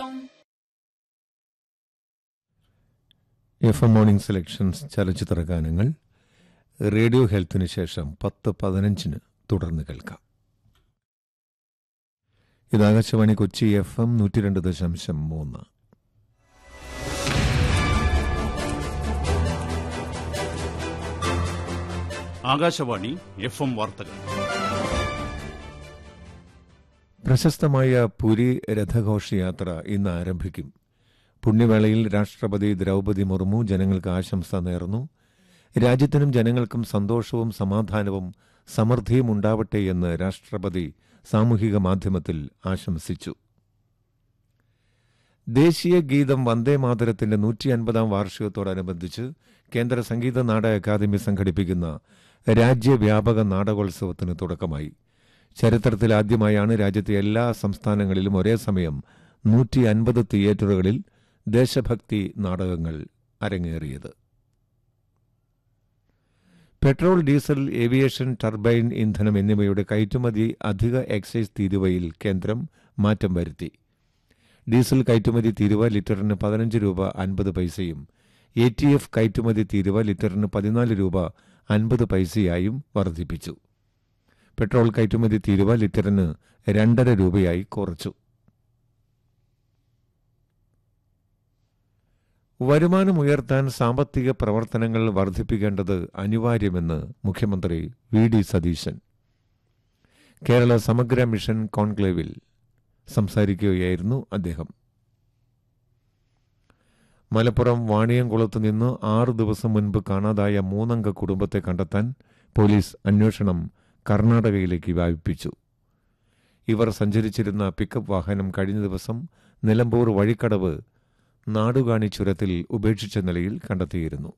F M morning selections ചലച്ചിത്ര ഗാനങ്ങൾ radio ഹെൽത്തിന് ശേഷം പത്ത് പതിനഞ്ചിന് തുടർന്ന് കേൾക്കാം ഇത് ആകാശവാണി കൊച്ചി എഫ് എം നൂറ്റി രണ്ട് ദശാംശം മൂന്ന് ആകാശവാണി എഫ് എം വാർത്തകൾ പ്രശസ്തമായ പുരി രഥഘോഷയാത്ര ഇന്ന് ആരംഭിക്കും പുണ്യവേളയിൽ രാഷ്ട്രപതി ദ്രൗപദി മുർമു ജനങ്ങൾക്ക് ആശംസ നേർന്നു രാജ്യത്തിനും ജനങ്ങൾക്കും സന്തോഷവും സമാധാനവും സമൃദ്ധിയും ഉണ്ടാവട്ടെ എന്ന് രാഷ്ട്രപതി സാമൂഹിക മാധ്യമത്തിൽ ആശംസിച്ചു ദേശീയ ഗീതം വന്ദേ മാതരത്തിന്റെ നൂറ്റി അൻപതാം വാർഷികത്തോടനുബന്ധിച്ച് കേന്ദ്ര സംഗീത നാടക അക്കാദമി സംഘടിപ്പിക്കുന്ന രാജ്യവ്യാപക നാടകോത്സവത്തിന് തുടക്കമായി ചരിത്രത്തിൽ ആദ്യമായാണ് രാജ്യത്തെ എല്ലാ സംസ്ഥാനങ്ങളിലും ഒരേ സമയം നൂറ്റി അൻപത് തിയേറ്ററുകളിൽ ദേശഭക്തി നാടകങ്ങൾ അരങ്ങേറിയത് പെട്രോൾ ഡീസൽ ഏവിയേഷൻ ടർബൈൻ ഇന്ധനം എന്നിവയുടെ കയറ്റുമതി അധിക എക്സൈസ് തീരുവയിൽ കേന്ദ്രം മാറ്റം വരുത്തി ഡീസൽ കയറ്റുമതി തീരുവ ലിറ്ററിന് പതിനഞ്ച് രൂപ അൻപത് പൈസയും എ ടി എഫ് കയറ്റുമതി തീരുവ ലിറ്ററിന് പതിനാല് രൂപ അൻപത് പൈസയായും വർദ്ധിപ്പിച്ചു പെട്രോൾ കയറ്റുമതി തീരുവ ലിറ്ററിന് രണ്ടര രൂപയായി കുറച്ചു വരുമാനം ഉയർത്താൻ സാമ്പത്തിക പ്രവർത്തനങ്ങൾ വർദ്ധിപ്പിക്കേണ്ടത് അനിവാര്യമെന്ന് മുഖ്യമന്ത്രി വി ഡി സതീശൻ കേരള സമഗ്ര മിഷൻ കോൺക്ലേവിൽ സംസാരിക്കുകയായിരുന്നു അദ്ദേഹം മലപ്പുറം വാണിയംകുളത്ത് നിന്ന് ആറു ദിവസം മുൻപ് കാണാതായ മൂന്നംഗ കുടുംബത്തെ കണ്ടെത്താൻ പോലീസ് അന്വേഷണം കർണാടകയിലേക്ക് വ്യാപിപ്പിച്ചു ഇവർ സഞ്ചരിച്ചിരുന്ന പിക്കപ്പ് വാഹനം കഴിഞ്ഞ ദിവസം നിലമ്പൂർ വഴിക്കടവ് നാടുകാണി ചുരത്തിൽ ഉപേക്ഷിച്ച നിലയിൽ കണ്ടെത്തിയിരുന്നു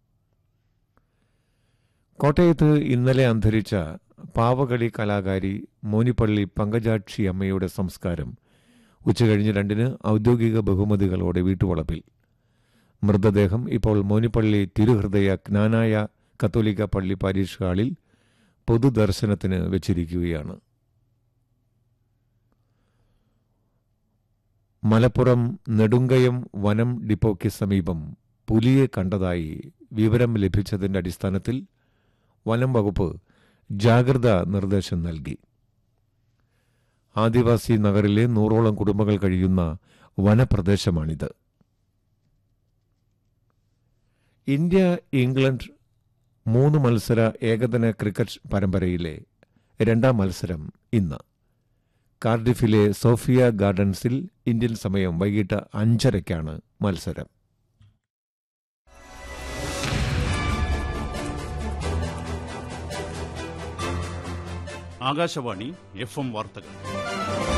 കോട്ടയത്ത് ഇന്നലെ അന്തരിച്ച പാവകളി കലാകാരി മോനിപ്പള്ളി പങ്കജാക്ഷി അമ്മയുടെ സംസ്കാരം ഉച്ചകഴിഞ്ഞ് രണ്ടിന് ഔദ്യോഗിക ബഹുമതികളോടെ വീട്ടുവളപ്പിൽ മൃതദേഹം ഇപ്പോൾ മോനിപ്പള്ളി തിരുഹൃദയ ജ്ഞാനായ കത്തോലിക്ക പള്ളി പാരീഷ് ഹാളിൽ പൊതുദർശനത്തിന് വെച്ചിരിക്കുകയാണ് മലപ്പുറം നെടുങ്കയം വനം ഡിപ്പോയ്ക്ക് സമീപം പുലിയെ കണ്ടതായി വിവരം ലഭിച്ചതിന്റെ അടിസ്ഥാനത്തിൽ വനം വകുപ്പ് ജാഗ്രത നിർദ്ദേശം നൽകി ആദിവാസി നഗറിലെ നൂറോളം കുടുംബങ്ങൾ കഴിയുന്ന വനപ്രദേശമാണിത് ഇന്ത്യ ഇംഗ്ലണ്ട് മൂന്ന് മത്സര ഏകദിന ക്രിക്കറ്റ് പരമ്പരയിലെ രണ്ടാം മത്സരം ഇന്ന് കാർഡിഫിലെ സോഫിയ ഗാർഡൻസിൽ ഇന്ത്യൻ സമയം വൈകിട്ട് അഞ്ചരയ്ക്കാണ് മത്സരം ആകാശവാണി എഫ് എം വാർത്തകൾ